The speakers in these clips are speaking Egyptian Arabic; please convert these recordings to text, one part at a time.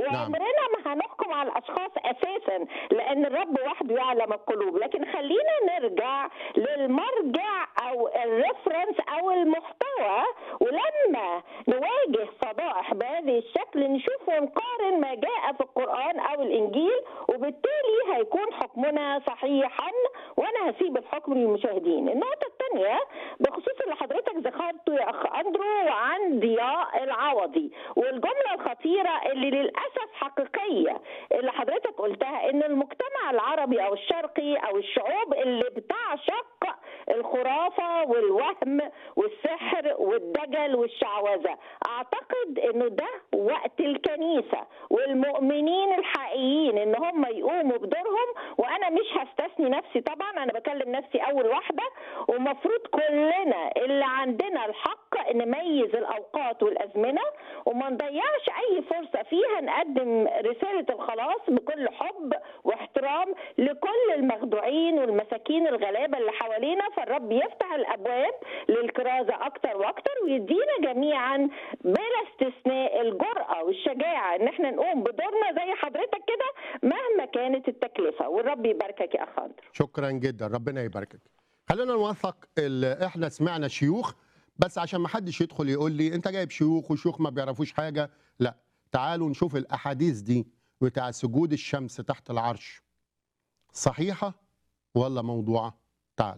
وعمرنا ما هنحكم على الاشخاص اساسا لان الرب وحده يعلم القلوب لكن خلينا نرجع للمرجع او الريفرنس او المحتوى ولما نواجه فضائح بهذه الشكل نشوف ونقارن ما جاء في القران او الانجيل وبالتالي هيكون حكمنا صحيحا وانا هسيب الحكم للمشاهدين النقطه الثانيه بخصوص اللي حضرتك ذكرته يا اخ اندرو عن ضياء العوضي والجمله الخطيره اللي للاسف حقيقيه اللي حضرتك قلتها ان المجتمع العربي او الشرقي او الشعوب اللي بتعشق الخرافه والوهم والسحر والدجل والشعوذه اعتقد انه ده وقت الكنيسه والمؤمنين الحقيقيين ان هم يقوموا بدورهم وانا مش هستثني نفسي طبعا انا بكلم نفسي اول واحده ومفروض كلنا اللي عندنا الحق نميز الاوقات والازمنه وما نضيعش اي فرصه فيها نقدم رساله الخلاص بكل حب واحترام لكل المخدوعين والمساكين الغلابه اللي حوالينا فالرب يفتح الابواب للكرازه اكتر واكتر ويدينا جميعا بلا استثناء الجرأه والشجاعه ان احنا نقوم بدورنا زي حضرتك كده مهما كانت التكلفه والرب يباركك يا اخ اندرو شكرا جدا ربنا يباركك خلينا نوثق ال- احنا سمعنا شيوخ بس عشان ما حدش يدخل يقول لي انت جايب شيوخ وشيوخ ما بيعرفوش حاجه لا تعالوا نشوف الاحاديث دي بتاع سجود الشمس تحت العرش صحيحه ولا موضوعه تعال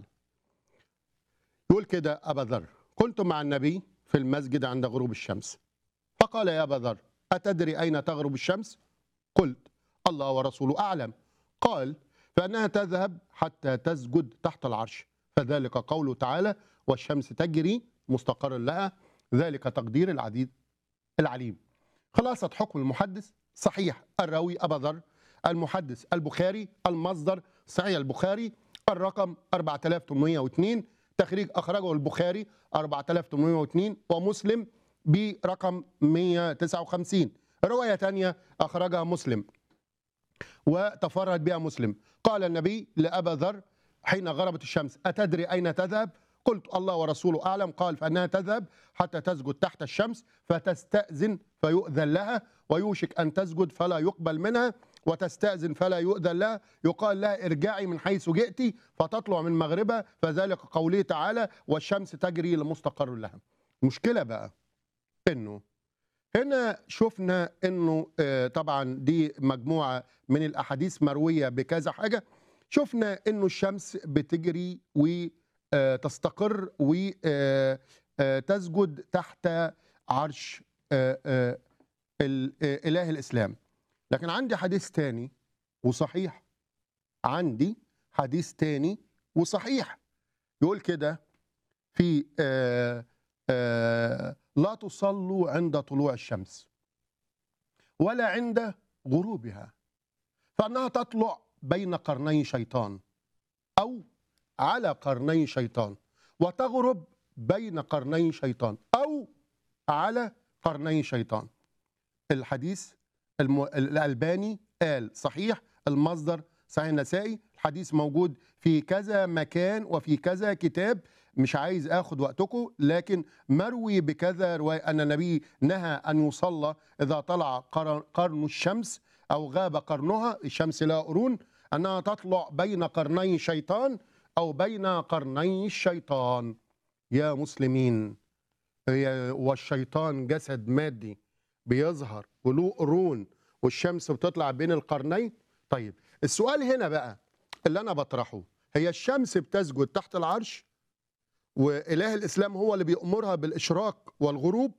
يقول كده ابا ذر كنت مع النبي في المسجد عند غروب الشمس فقال يا ابا ذر اتدري اين تغرب الشمس قلت الله ورسوله اعلم قال فانها تذهب حتى تسجد تحت العرش فذلك قوله تعالى والشمس تجري مستقر لها ذلك تقدير العديد العليم خلاصة حكم المحدث صحيح الراوي أبا ذر المحدث البخاري المصدر صحيح البخاري الرقم 4802 تخريج أخرجه البخاري 4802 ومسلم برقم 159 رواية تانية أخرجها مسلم وتفرد بها مسلم قال النبي لأبا ذر حين غربت الشمس أتدري أين تذهب قلت الله ورسوله أعلم قال فأنها تذهب حتى تسجد تحت الشمس فتستأذن فيؤذن لها ويوشك أن تسجد فلا يقبل منها وتستأذن فلا يؤذن لها يقال لها ارجعي من حيث جئت فتطلع من مغربها فذلك قوله تعالى والشمس تجري لمستقر لها مشكلة بقى انه هنا شفنا انه آه، طبعا دي مجموعه من الاحاديث مرويه بكذا حاجه شفنا انه الشمس بتجري وتستقر وتسجد تحت عرش آه، آه، ال- آه، اله الاسلام لكن عندي حديث تاني وصحيح عندي حديث تاني وصحيح يقول كده في آه آه لا تصلوا عند طلوع الشمس ولا عند غروبها فانها تطلع بين قرني شيطان او على قرني شيطان وتغرب بين قرني شيطان او على قرني شيطان الحديث الم... الالباني قال صحيح المصدر صحيح النسائي الحديث موجود في كذا مكان وفي كذا كتاب مش عايز اخد وقتكم لكن مروي بكذا روايه ان النبي نهى ان يصلى اذا طلع قر- قرن الشمس او غاب قرنها الشمس لا قرون انها تطلع بين قرني شيطان او بين قرني الشيطان يا مسلمين هي- والشيطان جسد مادي بيظهر وله قرون والشمس بتطلع بين القرنين طيب السؤال هنا بقى اللي انا بطرحه هي الشمس بتسجد تحت العرش واله الاسلام هو اللي بيامرها بالاشراق والغروب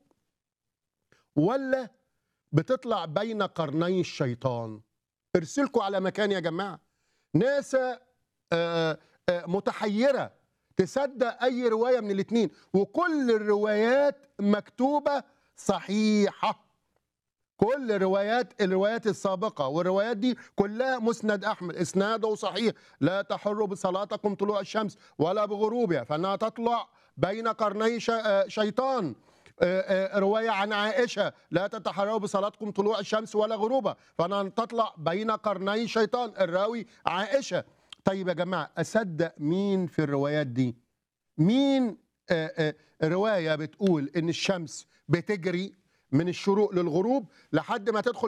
ولا بتطلع بين قرني الشيطان ارسلكوا على مكان يا جماعه ناسا آه، آه، متحيره تصدق اي روايه من الاثنين وكل الروايات مكتوبه صحيحه كل الروايات الروايات السابقه والروايات دي كلها مسند احمد اسناده صحيح لا تحروا بصلاتكم طلوع الشمس ولا بغروبها فانها تطلع بين قرني ش- آه، شيطان آه، آه، روايه عن عائشه لا تتحروا بصلاتكم طلوع الشمس ولا غروبها فانها تطلع بين قرني شيطان الراوي عائشه طيب يا جماعه اصدق مين في الروايات دي مين آه، آه، روايه بتقول ان الشمس بتجري من الشروق للغروب لحد ما تدخل